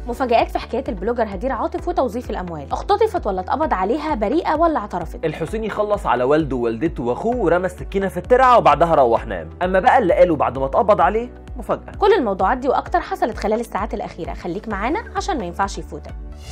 مفاجآت في حكايه البلوجر هدير عاطف وتوظيف الاموال اختطفت ولا اتقبض عليها بريئه ولا اعترفت الحسيني خلص على والده ووالدته واخوه ورمى السكينه في الترعه وبعدها روح نام اما بقى اللي قاله بعد ما اتقبض عليه مفاجاه كل الموضوعات دي واكتر حصلت خلال الساعات الاخيره خليك معانا عشان ما ينفعش يفوتك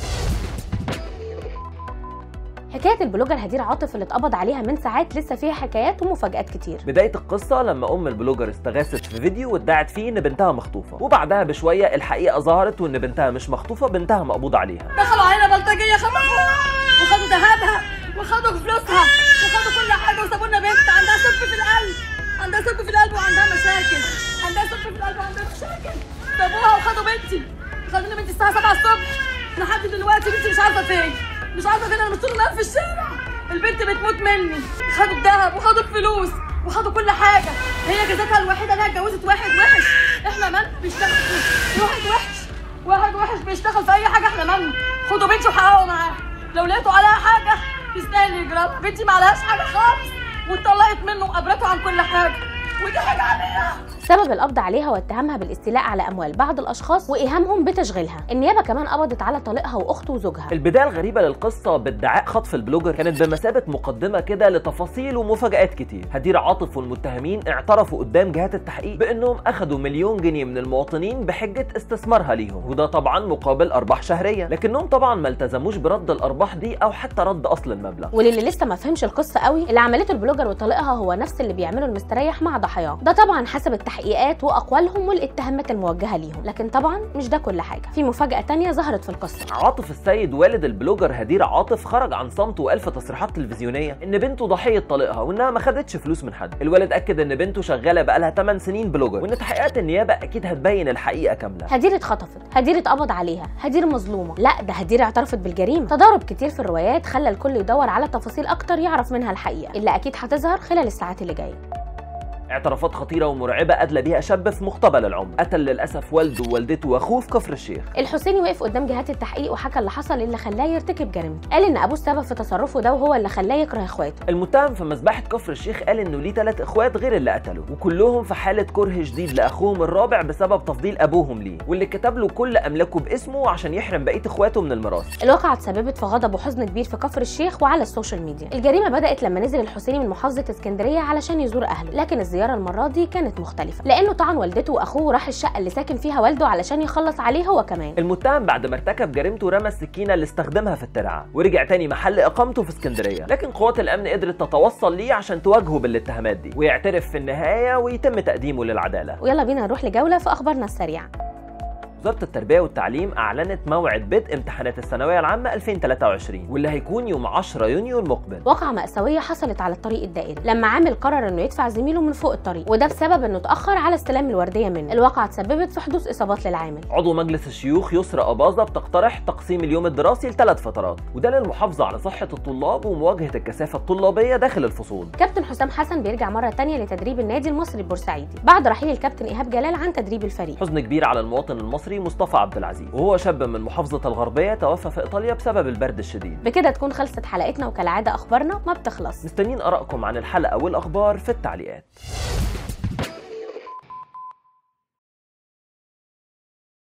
حكايه البلوجر هدير عاطف اللي اتقبض عليها من ساعات لسه فيها حكايات ومفاجآت كتير بداية القصة لما أم البلوجر استغاثت في فيديو وادعت فيه إن بنتها مخطوفة وبعدها بشوية الحقيقة ظهرت وإن بنتها مش مخطوفة بنتها مقبوض عليها دخلوا علينا بلطجيه خطفوها وخدوا ذهبها وخدوا فلوسها وخدوا كل حاجه وسابوا لنا بنت عندها سب في القلب عندها سب في القلب وعندها مشاكل عندها سب في القلب وعندها مشاكل سابوها وخدوا بنتي خدوا لنا بنتي الساعه 7 الصبح لحد دلوقتي بنتي مش عارفه فين مش عارفه فين انا مش طول النهار في الشارع البنت بتموت مني خدوا الذهب وخدوا الفلوس وخدوا كل حاجه هي جزاتها الوحيده انها اتجوزت واحد وحش احنا مالنا بيشتغل واحد وحش واحد وحش بيشتغل في اي حاجه احنا مالنا خدوا بنتي وحققوا معاها لو لقيتوا عليها حاجه تستاهل يجربها بنتي ما عليهاش حاجه خالص واتطلقت منه وقابلته عن كل حاجه ودي حاجه عاديه سبب القبض عليها واتهامها بالاستيلاء على اموال بعض الاشخاص وايهامهم بتشغيلها النيابه كمان قبضت على طليقها واخته وزوجها البداية الغريبة للقصة بادعاء خطف البلوجر كانت بمثابة مقدمة كده لتفاصيل ومفاجآت كتير هدير عاطف والمتهمين اعترفوا قدام جهات التحقيق بانهم اخذوا مليون جنيه من المواطنين بحجة استثمارها ليهم وده طبعا مقابل ارباح شهرية لكنهم طبعا ما التزموش برد الارباح دي او حتى رد اصل المبلغ وللي لسه ما فهمش القصه قوي اللي عملته البلوجر وطليقها هو نفس اللي بيعمله المستريح مع ضحاياه ده طبعا حسب التحقيقات واقوالهم والاتهامات الموجهه ليهم لكن طبعا مش ده كل حاجه في مفاجاه تانية ظهرت في القصه عاطف السيد والد البلوجر هدير عاطف خرج عن صمته والف تصريحات تلفزيونيه ان بنته ضحيه طليقها وانها ما خدتش فلوس من حد الوالد اكد ان بنته شغاله بقالها 8 سنين بلوجر وان تحقيقات النيابه اكيد هتبين الحقيقه كامله هدير اتخطفت هدير اتقبض عليها هدير مظلومه لا ده هدير اعترفت بالجريمه تضارب كتير في الروايات خلى الكل يدور على تفاصيل اكتر يعرف منها الحقيقه اللي اكيد هتظهر خلال الساعات اللي جايه اعترافات خطيره ومرعبه ادلى بيها شاب في مقتبل العمر قتل للاسف والده ووالدته واخوه في كفر الشيخ الحسيني وقف قدام جهات التحقيق وحكى اللي حصل اللي خلاه يرتكب جريمته قال ان ابوه السبب في تصرفه ده وهو اللي خلاه يكره اخواته المتهم في مذبحه كفر الشيخ قال انه ليه ثلاث اخوات غير اللي قتلوا وكلهم في حاله كره شديد لاخوهم الرابع بسبب تفضيل ابوهم ليه واللي كتب له كل املاكه باسمه عشان يحرم بقيه اخواته من الميراث الواقعة تسببت في غضب وحزن كبير في كفر الشيخ وعلى السوشيال ميديا الجريمة بدأت لما نزل الحسيني من محافظة اسكندرية علشان يزور أهله لكن الزيارة المرة دي كانت مختلفة لأنه طعن والدته وأخوه وراح الشقة اللي ساكن فيها والده علشان يخلص عليه هو كمان المتهم بعد ما ارتكب جريمته رمى السكينه اللي استخدمها في الترعه ورجع تاني محل اقامته في اسكندريه لكن قوات الامن قدرت تتوصل ليه عشان تواجهه بالاتهامات دي ويعترف في النهايه ويتم تقديمه للعداله ويلا بينا نروح لجولة في أخبارنا السريعة وزارة التربية والتعليم أعلنت موعد بدء امتحانات الثانوية العامة 2023 واللي هيكون يوم 10 يونيو المقبل واقعة مأساوية حصلت على الطريق الدائري لما عامل قرر انه يدفع زميله من فوق الطريق وده بسبب انه اتأخر على استلام الوردية منه الواقعة تسببت في حدوث إصابات للعامل عضو مجلس الشيوخ يسرى أباظة بتقترح تقسيم اليوم الدراسي لثلاث فترات وده للمحافظة على صحة الطلاب ومواجهة الكثافة الطلابية داخل الفصول كابتن حسام حسن بيرجع مرة تانية لتدريب النادي المصري البورسعيدي بعد رحيل الكابتن إيهاب جلال عن تدريب الفريق حزن كبير على المواطن المصري مصطفى عبد العزيز وهو شاب من محافظة الغربية توفى في إيطاليا بسبب البرد الشديد بكده تكون خلصت حلقتنا وكالعادة أخبارنا ما بتخلص مستنيين آرائكم عن الحلقة والأخبار في التعليقات